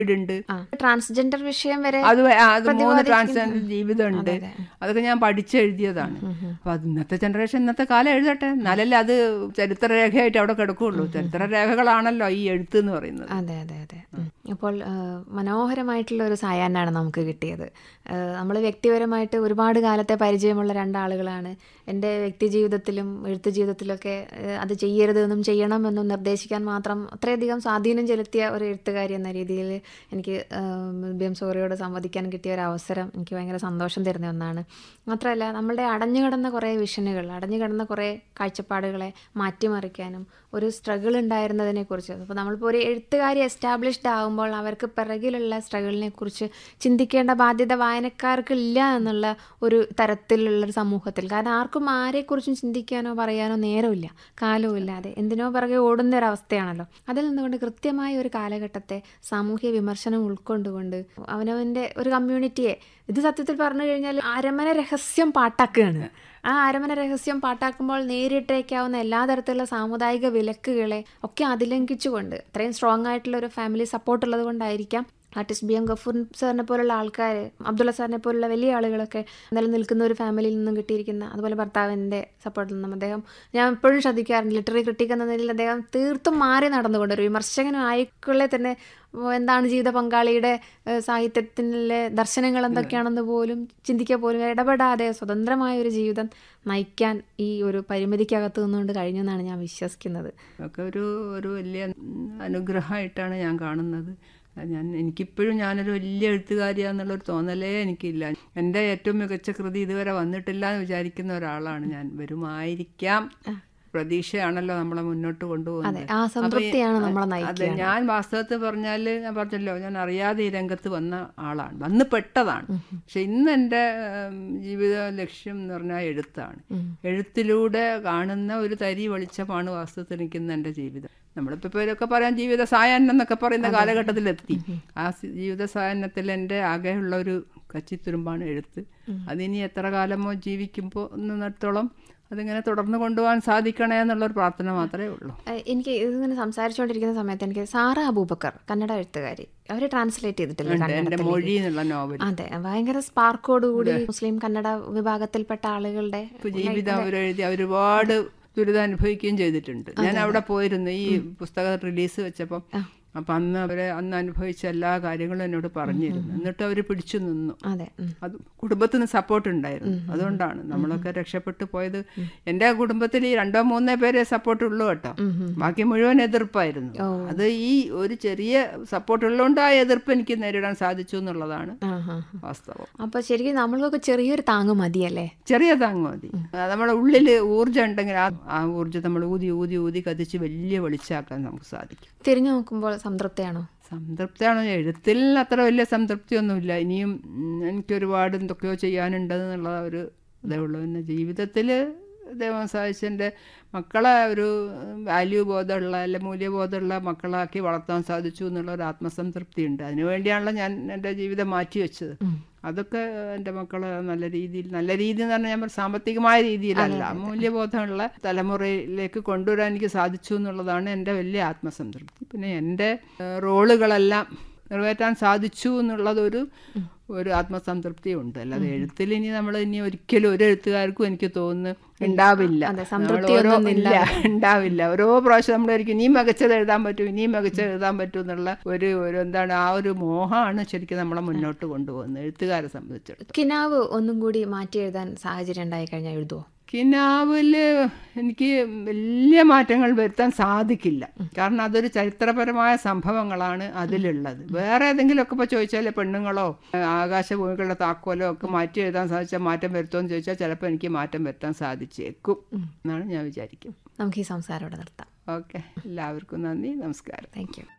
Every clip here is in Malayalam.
വീടുണ്ട് ആ ട്രാൻസ്ജെൻഡർ വിഷയം വരെ അത് വേ- ആ, അത് മൂന്ന് പ്രതിപാദിക്കുന്ന- ട്രാൻസ്ജെൻഡർ ജീവിതമുണ്ട് അതെ, അതെ. അതൊക്കെ ഞാൻ പഠിച്ചെഴുതിയതാണ് അപ്പൊ അത് ഇന്നത്തെ ജനറേഷൻ ഇന്നത്തെ കാലം എഴുതട്ടെ എന്നാലല്ലേ അത് ചരിത്രരേഖയായിട്ട് അവിടെ കിടക്കുകയുള്ളൂ ചരിത്രരേഖകളാണല്ലോ ഈ എഴുത്ത് എന്ന് പറയുന്നത് അതെ അതെ അതെ ഉം. അപ്പോൾ ആ, മനോഹരമായിട്ടുള്ള ഒരു സായാഹ്നാണ് നമുക്ക് കിട്ടിയത് നമ്മൾ വ്യക്തിപരമായിട്ട് ഒരുപാട് കാലത്തെ പരിചയമുള്ള രണ്ടാളുകളാണ് എൻ്റെ വ്യക്തി ജീവിതത്തിലും എഴുത്ത് ജീവിതത്തിലൊക്കെ ആ, അത് ചെയ്യരുതെന്നും ചെയ്യണമെന്നും നിർദ്ദേശിക്കാൻ മാത്രം അത്രയധികം സ്വാധീനം ചെലുത്തിയ ഒരു എഴുത്തുകാരി എന്ന രീതിയിൽ എനിക്ക് ബി എം സോറിയോട് സംവദിക്കാൻ കിട്ടിയ ഒരു അവസരം എനിക്ക് ഭയങ്കര സന്തോഷം തരുന്ന ഒന്നാണ് മാത്രമല്ല നമ്മളുടെ അടഞ്ഞുകിടന്ന കുറേ വിഷനുകൾ അടഞ്ഞുകിടന്ന കുറേ കാഴ്ചപ്പാടുകളെ മാറ്റിമറിക്കാനും ഒരു സ്ട്രഗിൾ ഉണ്ടായിരുന്നതിനെക്കുറിച്ച് അപ്പോൾ നമ്മളിപ്പോൾ ഒരു എഴുത്തുകാരി എസ്റ്റാബ്ലിഷ്ഡ് ആകുമ്പോൾ അവർക്ക് പിറകിലുള്ള സ്ട്രഗിളിനെ കുറിച്ച് ചിന്തിക്കേണ്ട ബാധ്യത വായനക്കാർക്ക് ഇല്ല എന്നുള്ള ഒരു തരത്തിലുള്ള ഒരു സമൂഹത്തിൽ കാരണം ആർക്കും ആരെക്കുറിച്ചും ചിന്തിക്കാനോ പറയാനോ നേരമില്ല കാലവും ഇല്ലാതെ എന്തിനോ പിറകെ ഓടുന്ന ഒരു അവസ്ഥയാണല്ലോ അതിൽ നിന്നുകൊണ്ട് കൃത്യമായ ഒരു കാലഘട്ടത്തെ സാമൂഹ്യ വിമർശനം ഉൾക്കൊണ്ടുകൊണ്ട് അവനവൻ്റെ ഒരു കമ്മ്യൂണിറ്റിയെ ഇത് സത്യത്തിൽ പറഞ്ഞു കഴിഞ്ഞാൽ അരമന രഹസ്യം പാട്ടാക്കുകയാണ് ആ അരമന രഹസ്യം പാട്ടാക്കുമ്പോൾ നേരിട്ടേക്കാവുന്ന എല്ലാ തരത്തിലുള്ള സാമുദായിക വിലക്കുകളെ ഒക്കെ അതിലംഘിച്ചുകൊണ്ട് അത്രയും സ്ട്രോങ് ആയിട്ടുള്ള ഒരു ഫാമിലി സപ്പോർട്ട് ഉള്ളത് കൊണ്ടായിരിക്കാം ആർട്ടിസ്റ്റ് ബി എം ഗഫൂർ സാറിനെ പോലുള്ള ആൾക്കാർ അബ്ദുള്ള സാറിനെ പോലുള്ള വലിയ ആളുകളൊക്കെ നിലനിൽക്കുന്ന ഒരു ഫാമിലിയിൽ നിന്നും കിട്ടിയിരിക്കുന്ന അതുപോലെ ഭർത്താവിൻ്റെ സപ്പോർട്ടിൽ നിന്നും അദ്ദേഹം ഞാൻ എപ്പോഴും ശ്രദ്ധിക്കാറുണ്ട് ലിറ്റററി ക്രിട്ടിക് എന്ന നിലയിൽ അദ്ദേഹം തീർത്തും മാറി നടന്നുകൊണ്ട് ഒരു വിമർശകനും ആയിക്കൊള്ളെ തന്നെ എന്താണ് ജീവിത പങ്കാളിയുടെ ഏഹ്, സാഹിത്യത്തിലെ ദർശനങ്ങൾ എന്തൊക്കെയാണെന്ന് പോലും ചിന്തിക്കുക പോലും ഇടപെടാതെ സ്വതന്ത്രമായ ഒരു ജീവിതം നയിക്കാൻ ഈ ഒരു പരിമിതിക്കകത്ത് നിന്നുകൊണ്ട് കഴിഞ്ഞു എന്നാണ് ഞാൻ വിശ്വസിക്കുന്നത് ഒക്കെ ഒരു ഒരു വലിയ അനുഗ്രഹമായിട്ടാണ് ഞാൻ കാണുന്നത് ഞാൻ എനിക്കിപ്പോഴും ഞാനൊരു വലിയ എഴുത്തുകാരിയാന്നുള്ളൊരു തോന്നലേ എനിക്കില്ല എൻ്റെ ഏറ്റവും മികച്ച കൃതി ഇതുവരെ വന്നിട്ടില്ല എന്ന് വിചാരിക്കുന്ന ഒരാളാണ് ഞാൻ വരുമായിരിക്കാം പ്രതീക്ഷയാണല്ലോ നമ്മളെ മുന്നോട്ട് അതെ കൊണ്ടുപോകുന്നത് ആ സംതൃപ്തിയാണ് നമ്മളെ അതെ നയിക്കുക ഞാൻ വാസ്തവത്തിൽ പറഞ്ഞാൽ ഞാൻ പറഞ്ഞല്ലോ ഞാൻ അറിയാതെ ഈ രംഗത്ത് വന്ന ആളാണ് വന്ന് പെട്ടതാണ് പക്ഷെ ഇന്ന് എൻ്റെ ഉം, ജീവിത ലക്ഷ്യം എന്ന് പറഞ്ഞാൽ എഴുത്താണ് എഴുത്തിലൂടെ കാണുന്ന ഒരു തരി വെളിച്ചമാണ് വാസ്തവത്തിൽ എനിക്കിന്ന് എൻ്റെ ജീവിതം നമ്മളിപ്പോൾ ഇപ്പോൾ ഇതൊക്കെ പറയാൻ ജീവിത സായാഹ്നം എന്നൊക്കെ പറയുന്ന കാലഘട്ടത്തിലെത്തി ആ സി- ജീവിത സായാഹ്നത്തിൽ എൻ്റെ ആകെയുള്ള ഒരു കച്ചിത്തുരുമ്പാണ് എഴുത്ത് അതിനി എത്ര കാലമോ ജീവിക്കുമ്പോൾ എന്നിടത്തോളം അതിങ്ങനെ തുടർന്ന് കൊണ്ടുപോകാൻ സാധിക്കണേ എന്നുള്ളൊരു പ്രാർത്ഥന മാത്രമേ ഉള്ളൂ ഏഹ് എനിക്ക് ഇതിങ്ങനെ സംസാരിച്ചുകൊണ്ടിരിക്കുന്ന സമയത്ത് എനിക്ക് സാറ അബൂബക്കർ കന്നഡ എഴുത്തുകാരി അവർ ട്രാൻസ്ലേറ്റ് ചെയ്തിട്ടില്ല ഉണ്ട് എൻ്റെ കന്നഡത്തിലേക്ക് മൊഴി എന്നുള്ള നോവൽ അതെ ഭയങ്കര സ്പാർക്കോടുകൂടി മുസ്ലിം കന്നഡ വിഭാഗത്തിൽപ്പെട്ട ആളുകളുടെ ഇപ്പൊ ജീവിതം അവരെഴുതി ഒരുപാട് ദുരിതം അനുഭവിക്കുകയും ചെയ്തിട്ടുണ്ട് ഞാൻ അവിടെ പോയിരുന്നു ഈ പുസ്തകം റിലീസ് വെച്ചപ്പം അപ്പം അന്ന് അവരെ അന്ന് അനുഭവിച്ച എല്ലാ കാര്യങ്ങളും എന്നോട് പറഞ്ഞിരുന്നു എന്നിട്ട് അവർ പിടിച്ചു നിന്നു അതെ ഉം. അത് കുടുംബത്തിൽ നിന്ന് സപ്പോർട്ട് ഉണ്ടായിരുന്നു അതുകൊണ്ടാണ് നമ്മളൊക്കെ രക്ഷപ്പെട്ടു പോയത് എൻ്റെ കുടുംബത്തിൽ ഈ രണ്ടോ മൂന്നോ പേരെ സപ്പോർട്ട് ഉള്ളൂ കേട്ടോ ബാക്കി മുഴുവൻ എതിർപ്പായിരുന്നു അത് ഈ ഒരു ചെറിയ സപ്പോർട്ട് ഉള്ളതുകൊണ്ട് ആ എതിർപ്പ് എനിക്ക് നേരിടാൻ സാധിച്ചു എന്നുള്ളതാണ് ആ, ആ, ആ. വാസ്തവം അപ്പൊ ശരിക്കും നമ്മൾക്കൊക്കെ ചെറിയൊരു താങ്ങ് മതിയല്ലേ ചെറിയ താങ്ങ് മതി ആ, നമ്മുടെ ഉള്ളിൽ ഊർജ്ജം ഉണ്ടെങ്കിൽ ആ ആ ഊർജ്ജം നമ്മൾ ഊതി ഊതി ഊതി കത്തിച്ച് വലിയ വെളിച്ചാക്കാൻ നമുക്ക് സാധിക്കും തിരിഞ്ഞു നോക്കുമ്പോൾ സംതൃപ്തിയാണോ സംതൃപ്തിയാണോ എഴുത്തിൽ അത്ര വലിയ സംതൃപ്തിയൊന്നുമില്ല ഇനിയും ഉം, എനിക്കൊരുപാട് എന്തൊക്കെയോ ചെയ്യാനുണ്ടെന്നുള്ള ഒരു ഇതേ ഉള്ളൂ പിന്നെ ജീവിതത്തിൽ ദൈവം സാധിച്ചെൻ്റെ മക്കളെ ഒരു വാല്യൂ ബോധമുള്ള അല്ലെ മൂല്യബോധമുള്ള മക്കളാക്കി വളർത്താൻ സാധിച്ചു എന്നുള്ള ഒരു ആത്മസംതൃപ്തി ഉണ്ട് അതിനുവേണ്ടിയാണല്ലോ ഞാൻ എൻ്റെ ജീവിതം മാറ്റി വെച്ചത് അതൊക്കെ എൻ്റെ മക്കളെ നല്ല രീതിയിൽ നല്ല രീതി എന്ന് പറഞ്ഞാൽ ഞാൻ പറഞ്ഞ സാമ്പത്തികമായ രീതിയിലല്ല മൂല്യബോധമുള്ള തലമുറയിലേക്ക് കൊണ്ടുവരാൻ എനിക്ക് സാധിച്ചു എന്നുള്ളതാണ് എൻ്റെ വലിയ ആത്മസംതൃപ്തി പിന്നെ എൻ്റെ ഏഹ്, റോളുകളെല്ലാം നിറവേറ്റാൻ സാധിച്ചു എന്നുള്ളതൊരു ഒരു ആത്മസംതൃപ്തി ഉണ്ട് അല്ലാതെ എഴുത്തിൽ ഇനി നമ്മൾ ഇനി ഒരിക്കലും ഒരു എഴുത്തുകാർക്കും എനിക്ക് തോന്നുന്നു ഉണ്ടാവില്ല അതെ, നമ്മൾ ഓരോ സംതൃപ്തിയൊന്നും ഇല്ല ഉണ്ടാവില്ല ഓരോ പ്രാവശ്യം നമ്മൾ ഒരിക്കലും ഇനിയും മികച്ചത് എഴുതാൻ പറ്റും ഇനിയും മികച്ചത് എഴുതാൻ പറ്റും എന്നുള്ള ഒരു ഒരു എന്താണ് ആ ഒരു മോഹമാണ് ശരിക്കും നമ്മളെ മുന്നോട്ട് കൊണ്ടുപോകുന്നത് എഴുത്തുകാരെ സംബന്ധിച്ചിടത്തോളം കിനാവ് ഒന്നും കൂടി മാറ്റി എഴുതാൻ സാഹചര്യം ഉണ്ടായി കഴിഞ്ഞാൽ എഴുതുവോ കിനാവിൽ എനിക്ക് വലിയ മാറ്റങ്ങൾ വരുത്താൻ സാധിക്കില്ല കാരണം അതൊരു ചരിത്രപരമായ സംഭവങ്ങളാണ് അതിലുള്ളത് വേറെ ഏതെങ്കിലുമൊക്കെ ഇപ്പോൾ ചോദിച്ചാൽ പെണ്ണുങ്ങളോ ഏഹ് ആകാശഭൂമികളുടെ താക്കോലോ ഒക്കെ മാറ്റി എഴുതാൻ സാധിച്ചാൽ മാറ്റം വരുത്തുമെന്ന് ചോദിച്ചാൽ ചിലപ്പോൾ എനിക്ക് മാറ്റം വരുത്താൻ സാധിച്ചേക്കും എന്നാണ് ഞാൻ വിചാരിക്കും നമുക്ക് ഈ സംസാരം ഇവിടെ നിർത്താം ഓക്കെ എല്ലാവർക്കും നന്ദി നമസ്കാരം താങ്ക് യു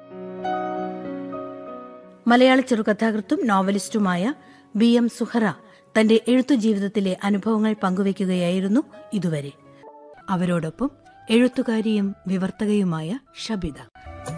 മലയാള ചെറുകഥാകൃത്തും നോവലിസ്റ്റുമായ ബി എം സുഹറ തന്റെ എഴുത്തു ജീവിതത്തിലെ അനുഭവങ്ങൾ പങ്കുവയ്ക്കുകയായിരുന്നു ഇതുവരെ അവരോടൊപ്പം എഴുത്തുകാരിയും വിവർത്തകയുമായ ഷബിത